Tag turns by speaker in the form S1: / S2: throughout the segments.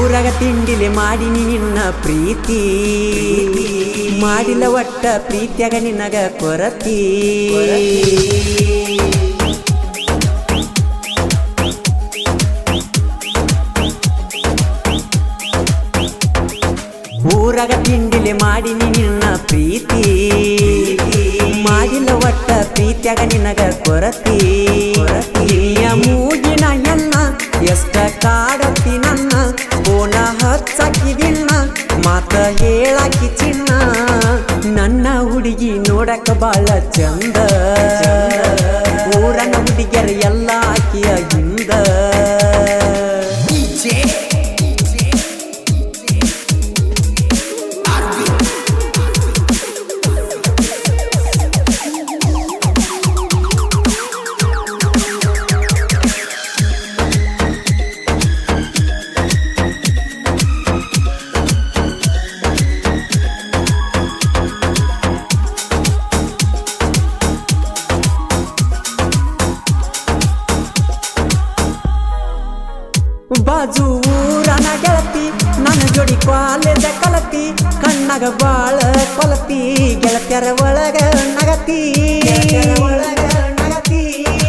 S1: ಊರಾಗ ತಿಂಡಿಲೆ ಮಾಡಿನಿ ನಿನ್ನ ಪ್ರೀತಿ ಮಾಡಿಲ್ಲ ಒಟ್ಟ ಪ್ರೀತಿಯಾಗ ನಿನಗ ಕೊರತಿ ಊರಾಗ ತಿಂಡಿಲೆ ಮಾಡಿನಿ ನಿನ್ನ ಪ್ರೀತಿ ಮಾಡಿಲ್ಲ ಒಟ್ಟ ಪ್ರೀತಿಯಾಗ ನಿನಗ ಕೊರತಿ ಇಲ್ಲಿಯ ಮೂಗಿನ ಎನ್ನ ಎಷ್ಟ ಕಾಡತಿ ನನ್ನ ಓನ ಹಚ್ಚಾಕಿದಿನ್ನ ಮಾತ ಹೇಳಾಕಿ ಚಿನ್ನ ನನ್ನ ಹುಡುಗಿ ನೋಡಕ ಬಾಳ ಚಂದ ಊರನ ಹುಡುಗಿಯರ ಎಲ್ಲ ಆಕಿಯ ಹಿಂದ ಬಾಜು ಊರನ ಗೆಳತಿ ನನ್ನ ಜೋಡಿ ಕಾಲೇಜ ಕಲತಿ ಕಣ್ಣಾಗ ಬಾಳ ಕೊಲತಿ ಗೆಳತ್ಯರ ಒಳಗ ನಗತಿ ಒಳಗ ನಗತಿ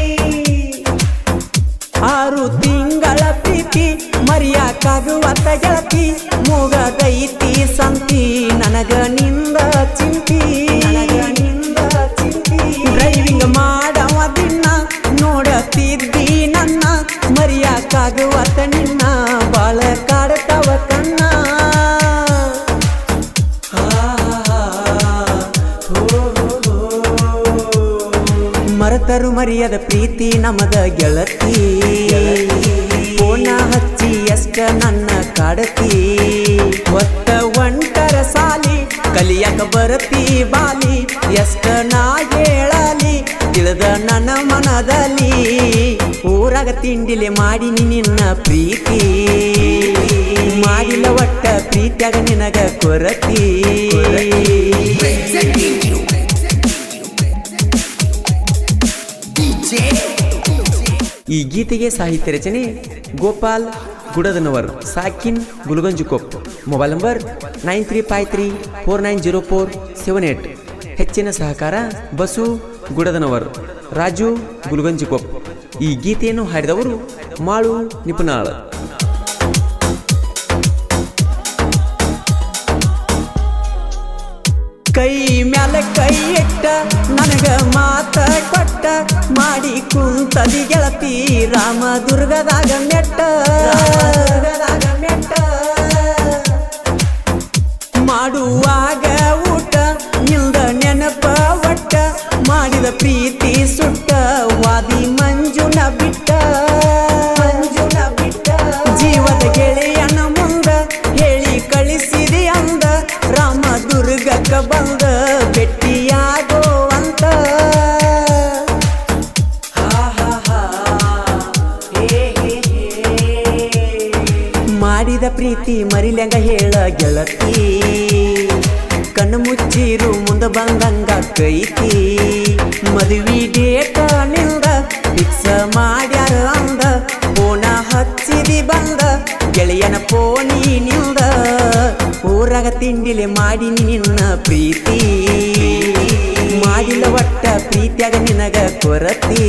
S1: ಆರು ತಿಂಗಳ ಪ್ರೀತಿ ಮರಿಯಾಕಾಗುವತ್ತ ಗೆಳತಿ ಮೂಗದೈತಿ ಸಂತಿ ನನಗ ನಿಂದ ಚಿಂತಿ ನನಗ ನಿಂದ ಚಿಂತಿ ಡ್ರೈವಿಂಗ್ ಮಾಡವ ದಿನ ನೋಡತಿದ್ದಿ ನನ್ನ ಮರಿಯಾಕಾಗುವತ್ತ ನಿನ್ನ ಬಾಳ ಕಾಡತವ ಕಣ್ಣ ಮರತರು ಮರಿಯದ ಪ್ರೀತಿ ನಮದ ಗೆಳತಿ ಫೋನ ಹಚ್ಚಿ ಎಷ್ಟ ನನ್ನ ಕಾಡತಿ ಒತ್ತ ಒಂಟರ ಸಾಲಿ ಕಲಿಯಕ ಬರತಿ ಬಾಲಿ ಎಷ್ಟ ನಾ ಹೇಳಲಿ ತಿಳಿದ ನನ್ನ ಮನದಲ್ಲಿ ಊರಾಗ ತಿಂಡಿಲೆ ಮಾಡಿನಿ ನಿನ್ನ ಪ್ರೀತಿ ಮಾಡಿಲ್ಲ ಒಟ್ಟ ಪ್ರೀತಿಯಾಗ ನಿನಗ ಕೊರತಿ ಈ ಗೀತೆಗೆ ಸಾಹಿತ್ಯ ರಚನೆ ಗೋಪಾಲ್ ಗುಡದನವರ್ ಸಾಕಿನ್ Gulganjikop mobile number nine three five three four nine zero four seven eight ಹೆಚ್ಚಿನ ಸಹಕಾರ ಬಸು ಗುಡದನವರ್ ರಾಜು ಗುಲ್ಗಂಜುಕೊಪ್ ಈ ಗೀತೆಯನ್ನು ಹಾಡಿದವರು ಮಾಳು ನಿಪುಣಾಳ್ ಕೈ ಮ್ಯಾಲ ಕೈ ಇಟ್ಟ ನನಗ ಮಾತ ಕೊಟ್ಟ ಮಾಡಿ ಕುಂತದಿ ಗೆಳತಿ ರಾಮ ದುರ್ಗದಾಗ ಮೆಟ್ಟ ದುರ್ಗದಾಗ ಮೆಟ್ಟ ಮಾಡುವಾಗ ಊಟ ನಿಲ್ದ ನೆನಪ ಒಟ್ಟ ಮಾಡಿದ ಪ್ರೀತಿ ಸುಟ್ಟ ವಾದಿ ಮಂಜುನ ಬಿಟ್ಟ ಮಂಜುನ ಬಿಟ್ಟ ಜೀವದ ಗೆಳೆಯನ ಮುಂದ ಹೇಳಿ ಕಳಿಸಿದೆ ಅಂದ ರಾಮ ದುರ್ಗಕ್ಕ ಬಂದ ಭೆಟ್ಟಿಯಾಗೋ ಅಂತ ಮಾಡಿದ ಪ್ರೀತಿ ಮರಿಲ್ಯಂಗ ಹೇಳ ಗೆಳತಿ ಕಣ್ಣು ಮುಚ್ಚಿರು ಮುಂದ ಬಂದಂಗ ಕೈತಿ ಮದುವೆ ಡೇಟ ನಿಂದ ಫಿಕ್ಸ್ ಮಾಡ್ಯಾರ ಅಂದ ಫೋನ ಹಚ್ಚಿದಿ ಬಂದ ಗೆಳೆಯನ ಫೋನಿ ನಿಂದ ಊರಾಗ ತಿಂಡಿಲೆ ಮಾಡಿನಿ ನಿನ್ನ ಪ್ರೀತಿ ಮಾಡಿಲ್ಲ ಒಟ್ಟ ಪ್ರೀತಿಯಾಗ ನಿನಗ ಕೊರತಿ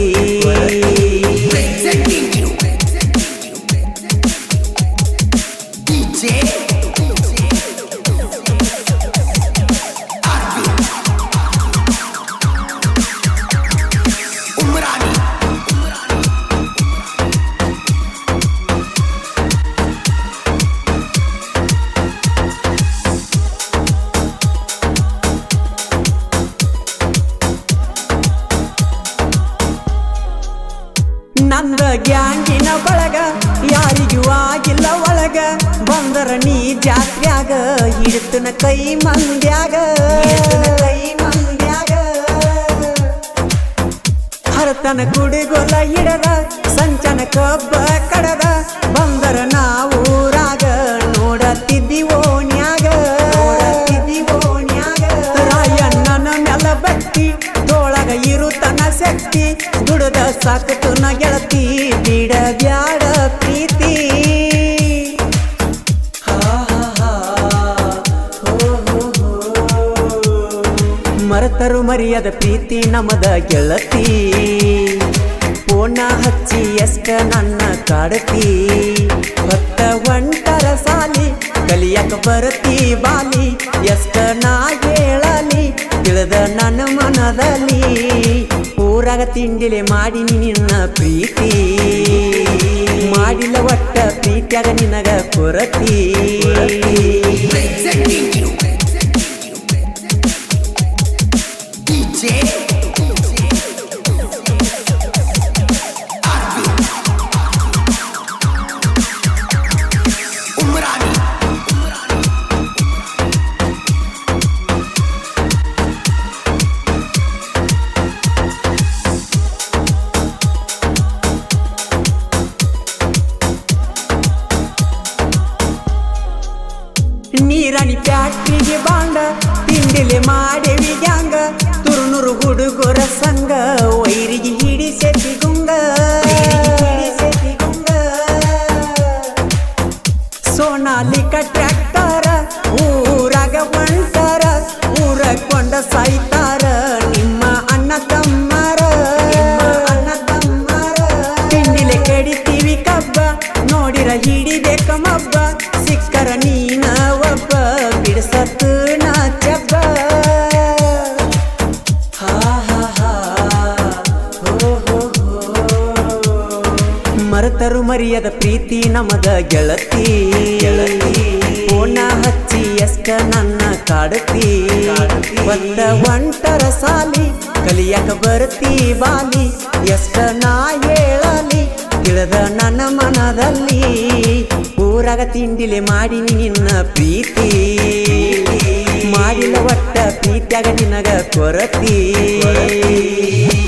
S1: ನಂದ ಗ್ಯಾಂಗಿನ ಬಳಗ ಯಾರಿಗೂ ಆಗಿಲ್ಲ ಒಳಗ ಬಂದರ ನೀ ಜಾತ್ರ್ಯಾಗ ಹಿಡ್ತನ ಕೈ ಮಂದ್ಯಾಗ ಕೈ ಮಂದ್ಯಾಗ ಹರತನ ಕುಡಿಗೊಲ ಹಿಡದ ಸಂಚನ ಕಬ್ಬ ಕಡದ ಬಂದರ ನಾವು ಊರಾಗ ನೋಡತ್ತಿದ್ದಿ ಓಣ್ಯಾಗ ನೋಡತ್ತಿದ್ದಿ ಓಣ್ಯಾಗ ರಾಯಣ್ಣನ ಮೆಲ ಬತ್ತಿ ತೋಳಗ ಇರುತನ ಶಕ್ತಿ ದುಡದ ಸಾಕತುನ ಗೆಳತಿ ಬಿಡ ಬ್ಯಾಡ ಪ್ರೀತಿ ಮರ್ತರು ಮರಿಯದ ಪ್ರೀತಿ ನಮದ ಗೆಳತಿ ಪೋಣ ಹಚ್ಚಿ ಎಷ್ಟ ನನ್ನ ಕಾಡತಿ ಹೊತ್ತ ಒಂಟರ ಸಾಲಿ ಕಲಿಯಕ ಬರತಿ ಬಾಲಿ ಎಷ್ಟ ನಾ ಹೇಳಲಿ ತಿಳಿದ ನನ್ನ ಮನದಲ್ಲಿ ಊರಾಗ ತಿಂಡಿಲೆ ಮಾಡಿನಿ ನಿನ್ನ ಪ್ರೀತಿ ಮಾಡಿಲ್ಲ ಒಟ್ಟ ಪ್ರೀತಿಯಾಗ ನಿನಗ ಕೊರತಿ
S2: Presenting you. DJ. Arvind. Umrani.
S1: ನೀರಾಣಿ ಫ್ಯಾಕ್ಟ್ರಿಗೆ ಬಾಂಡ ತಿಂಡಿಲೆ ಮಾಡೇವಿ ಗ್ಯಾಂಗ ತುರುನೂರು ಹುಡುಗರ ಸಂಗ ವೈರಿಗೆ ಹಿಡಿಸೆತಿ ಗುಂಗ ಸೋನಾಲಿಕ ಟ್ರ್ಯಾಕ್ಟರ ಊರಾಗ ಹೊಂಟಾರ ಊರ ಕೊಂಡ ಸಾಯ್ತಾರ ನಿಮ್ಮ ಅಣ್ಣ ತಮ್ಮರ ಅಣ್ಣ ತಮ್ಮರ ತಿಂಡಿಲೆ ಕಡಿತೀವಿ ಕಬ್ಬ ನೋಡಿರ ಹಿಡಿಬೇಕ ಮಬ್ಬ ಸಿಕ್ಕರ ನೀನ ಒಬ್ಬ ಬಿಡಿಸತ್ತು ನಾ ಚಬ್ಬ ಹಾ ಹಾ ಹಾ ಹೋ ಹೋ ಹೋ ಮರೆತರು ಮರಿಯದ ಪ್ರೀತಿ ನಮದ ಗೆಳತಿ ಗೆಳತಿ ಪೋಣ ಹಚ್ಚಿ ಎಷ್ಟ ನನ್ನ ಕಾಡತಿ ಒಂದ ಒಂಟರ ಸಾಲಿ ಕಲಿಯಕ ಬರ್ತಿ ಬಾಲಿ ಎಷ್ಟ ನಾ ಹೇಳಲಿ ತಿಳಿದ ನನ್ನ ಮನದಲ್ಲಿ ಊರಾಗ ತಿಂಡಿಲೆ ಮಾಡಿನಿ ನಿನ್ನ ಪ್ರೀತಿ ಮಾಡಿಲ್ಲ ಒಟ್ಟ ಪ್ರೀತಿಯಾಗ ನಿನಗ ಕೊರತಿ